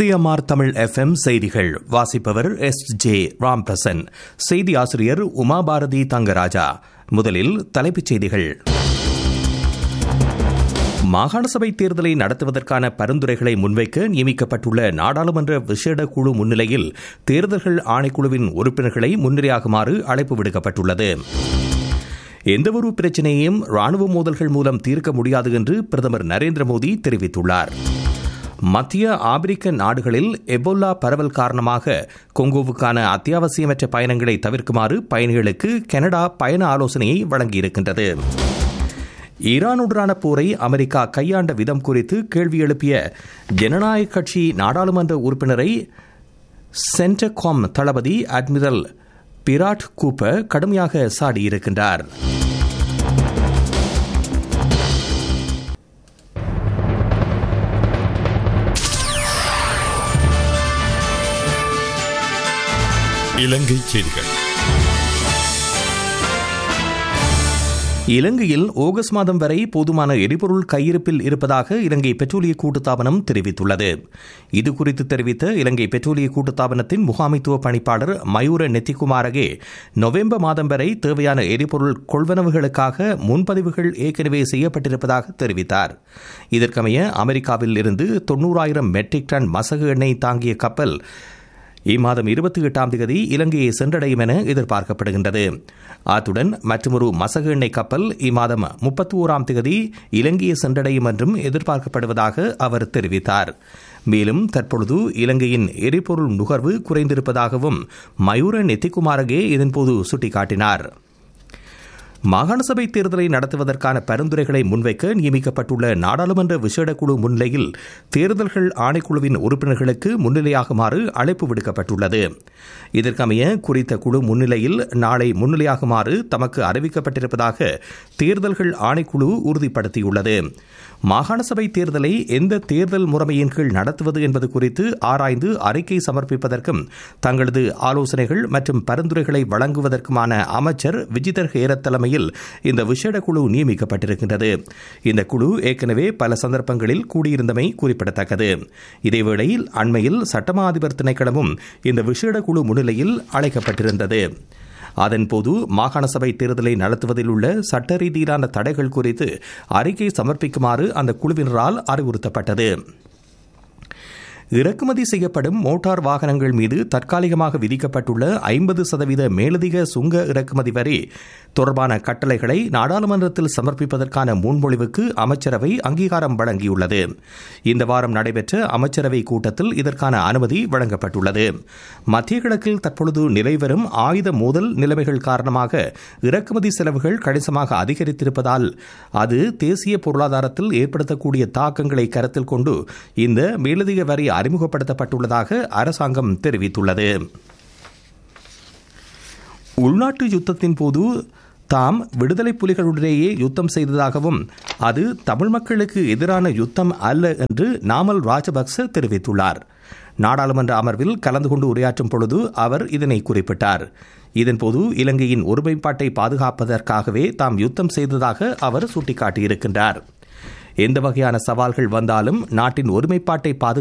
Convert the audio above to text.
CMR Tamil FM செய்திகள் வாசிப்பவர் S J Ramprasan செய்தி ஆசிரியர் உமாபாரதி தங்கராஜா முதலில் தலைப்புச் செய்திகள் மாகாண சபை தேர்தலை நடத்துவதற்கான பரிந்துரைகளை முன்வைக்க நியமிக்கப்பட்டுள்ள நாடாளுமன்ற விசேட குழு முன்னிலையில் தேர்தல்கள் ஆணைக்குழுவின் உறுப்பினர்களை முன்னிலையாகுமாறு அழைப்பு விடுக்கப்பட்டுள்ளது எந்தவொரு பிரச்சினையையும் ராணுவ மோதல்கள் மூலம் தீர்க்க முடியாது என்று பிரதமர் நரேந்திர மோடி தெரிவித்துள்ளார் மத்திய ஆப்பிரிக்க நாடுகளில் எபோலா பரவல் காரணமாக கொங்கோவுக்கான அத்தியாவசியமற்ற பயணங்களை தவிர்க்குமாறு பயணிகளுக்கு கனடா பயண ஆலோசனையை வழங்கியிருக்கின்றது ஈரானுடனான போரை அமெரிக்கா கையாண்ட விதம் குறித்து கேள்வி எழுப்பிய ஜனநாயக கட்சி நாடாளுமன்ற உறுப்பினரை சென்டகாம் தளபதி அட்மிரல் பிராட் கூப்பர் கடுமையாக சாடியிருக்கின்றார் இலங்கை செய்திகள் இலங்கையில் ஆகஸ்ட் மாதம் வரை போதுமான எரிபொருள் கையிருப்பில் இருப்பதாக இலங்கை பெட்ரோலிய கூட்டுத்தாபனம் தெரிவித்துள்ளது இதுகுறித்து தெரிவித்த இலங்கை பெட்ரோலிய கூட்டுத்தாபனத்தின் முகாமைத்துவ பணிப்பாளர் மயூர நெத்திகுமாரகே நவம்பர் மாதம் வரை தேவையான எரிபொருள் கொள்வனவுகளுக்காக முன்பதிவுகள் ஏற்கனவே செய்யப்பட்டிருப்பதாக தெரிவித்தார் இதற்கமைய அமெரிக்காவில் இருந்து தொன்னூறாயிரம் மெட்ரிக் டன் மசகு எண்ணெய் தாங்கிய கப்பல் இம்மாதம் இருபத்தி எட்டாம் தேதி இலங்கையை சென்றடையும் என எதிர்பார்க்கப்படுகின்றது அத்துடன் மற்றொரு மசகு எண்ணெய் கப்பல் இம்மாதம் முப்பத்தி ஓராம் தேதி இலங்கையை சென்றடையும் என்றும் எதிர்பார்க்கப்படுவதாக அவர் தெரிவித்தார் மேலும் தற்பொழுது இலங்கையின் எரிபொருள் நுகர்வு குறைந்திருப்பதாகவும் மயூர நெத்திகுமாரகே இதன்போது சுட்டிக்காட்டினார் மாகாண சபை தேர்தலை நடத்துவதற்கான பரிந்துரைகளை முன்வைக்க நியமிக்கப்பட்டுள்ள நாடாளுமன்ற விசேட குழு முன்னிலையில் தேர்தல்கள் ஆணைக்குழுவின் உறுப்பினர்களுக்கு முன்னிலையாகுமாறு அழைப்பு விடுக்கப்பட்டுள்ளது இதற்கமைய குறித்த குழு முன்னிலையில் நாளை முன்னிலையாகுமாறு தமக்கு அறிவிக்கப்பட்டிருப்பதாக தேர்தல்கள் ஆணைக்குழு உறுதிப்படுத்தியுள்ளது மாகாண சபை தேர்தலை எந்த தேர்தல் முறைமையின் கீழ் நடத்துவது என்பது குறித்து ஆராய்ந்து அறிக்கை சமர்ப்பிப்பதற்கும் தங்களது ஆலோசனைகள் மற்றும் பரிந்துரைகளை வழங்குவதற்குமான அமைச்சர் விஜிதர் ஹேரத் தலைமையில் இந்த விசேட குழு நியமிக்கப்பட்டிருக்கின்றது இந்த குழு ஏற்கனவே பல சந்தர்ப்பங்களில் கூடியிருந்தமை குறிப்பிடத்தக்கது இதேவேளையில் அண்மையில் சட்டமா அதிபர் திணைக்களமும் இந்த விசேட குழு முன்னிலையில் அழைக்கப்பட்டிருந்தது அதன்போது மாகாண சபை தேர்தலை நடத்துவதில் உள்ள சட்ட ரீதியிலான தடைகள் குறித்து அறிக்கை சமர்ப்பிக்குமாறு அந்த குழுவினரால் அறிவுறுத்தப்பட்டது இறக்குமதி செய்யப்படும் மோட்டார் வாகனங்கள் மீது தற்காலிகமாக விதிக்கப்பட்டுள்ள ஐம்பது சதவீத மேலதிக சுங்க இறக்குமதி வரி தொடர்பான கட்டளைகளை நாடாளுமன்றத்தில் சமர்ப்பிப்பதற்கான முன்மொழிவுக்கு அமைச்சரவை அங்கீகாரம் வழங்கியுள்ளது இந்த வாரம் நடைபெற்ற அமைச்சரவை கூட்டத்தில் இதற்கான அனுமதி வழங்கப்பட்டுள்ளது மத்திய கிழக்கில் தற்பொழுது நிலைவரும் ஆயுத மோதல் நிலைமைகள் காரணமாக இறக்குமதி செலவுகள் கணிசமாக அதிகரித்திருப்பதால் அது தேசிய பொருளாதாரத்தில் ஏற்படுத்தக்கூடிய தாக்கங்களை கருத்தில் கொண்டு இந்த மேலதிக வரி அறிமுகப்படுத்தப்பட்டுள்ளதாக அரசாங்கம் தெரிவித்துள்ளது உள்நாட்டு யுத்தத்தின் போது தாம் விடுதலை புலிகளுடனேயே யுத்தம் செய்ததாகவும் அது தமிழ் மக்களுக்கு எதிரான யுத்தம் அல்ல என்று நாமல் ராஜபக்ச தெரிவித்துள்ளார் நாடாளுமன்ற அமர்வில் கலந்து கொண்டு உரையாற்றும் பொழுது அவர் இதனை குறிப்பிட்டார் இதன்போது இலங்கையின் ஒருமைப்பாட்டை பாதுகாப்பதற்காகவே தாம் யுத்தம் செய்ததாக அவர் சுட்டிக்காட்டியிருக்கின்றார் எந்த வகையான சவால்கள் வந்தாலும் நாட்டின் ஒருமைப்பாட்டை பாதுகாக்க